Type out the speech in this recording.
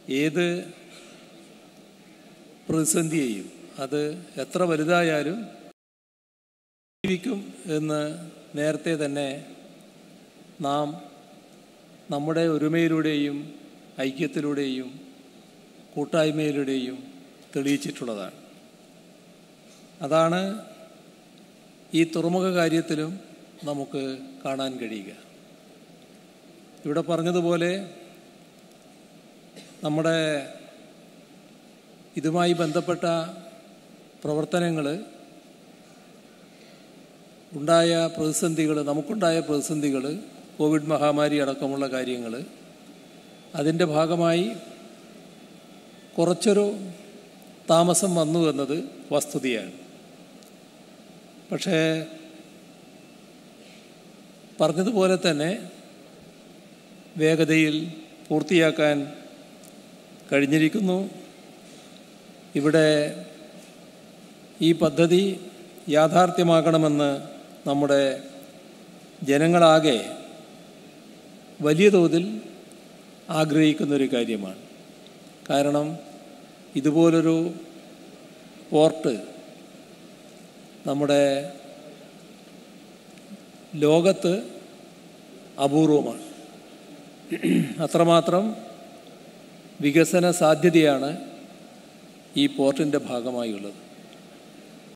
ഏത് പ്രതിസന്ധിയെയും അത് എത്ര വലുതായാലും ജീവിക്കും എന്ന് നേരത്തെ തന്നെ നാം നമ്മുടെ ഒരുമയിലൂടെയും ഐക്യത്തിലൂടെയും കൂട്ടായ്മയിലൂടെയും തെളിയിച്ചിട്ടുള്ളതാണ് അതാണ് ഈ തുറമുഖ കാര്യത്തിലും നമുക്ക് കാണാൻ കഴിയുക ഇവിടെ പറഞ്ഞതുപോലെ നമ്മുടെ ഇതുമായി ബന്ധപ്പെട്ട പ്രവർത്തനങ്ങൾ ഉണ്ടായ പ്രതിസന്ധികൾ നമുക്കുണ്ടായ പ്രതിസന്ധികൾ കോവിഡ് മഹാമാരി അടക്കമുള്ള കാര്യങ്ങൾ അതിൻ്റെ ഭാഗമായി കുറച്ചൊരു താമസം വന്നു എന്നത് വസ്തുതയാണ് പക്ഷേ പറഞ്ഞതുപോലെ തന്നെ വേഗതയിൽ പൂർത്തിയാക്കാൻ കഴിഞ്ഞിരിക്കുന്നു ഇവിടെ ഈ പദ്ധതി യാഥാർത്ഥ്യമാക്കണമെന്ന് നമ്മുടെ ജനങ്ങളാകെ വലിയ തോതിൽ ആഗ്രഹിക്കുന്നൊരു കാര്യമാണ് കാരണം ഇതുപോലൊരു പോർട്ട് നമ്മുടെ ലോകത്ത് അപൂർവമാണ് അത്രമാത്രം വികസന സാധ്യതയാണ് ഈ പോർട്ടിൻ്റെ ഭാഗമായുള്ളത്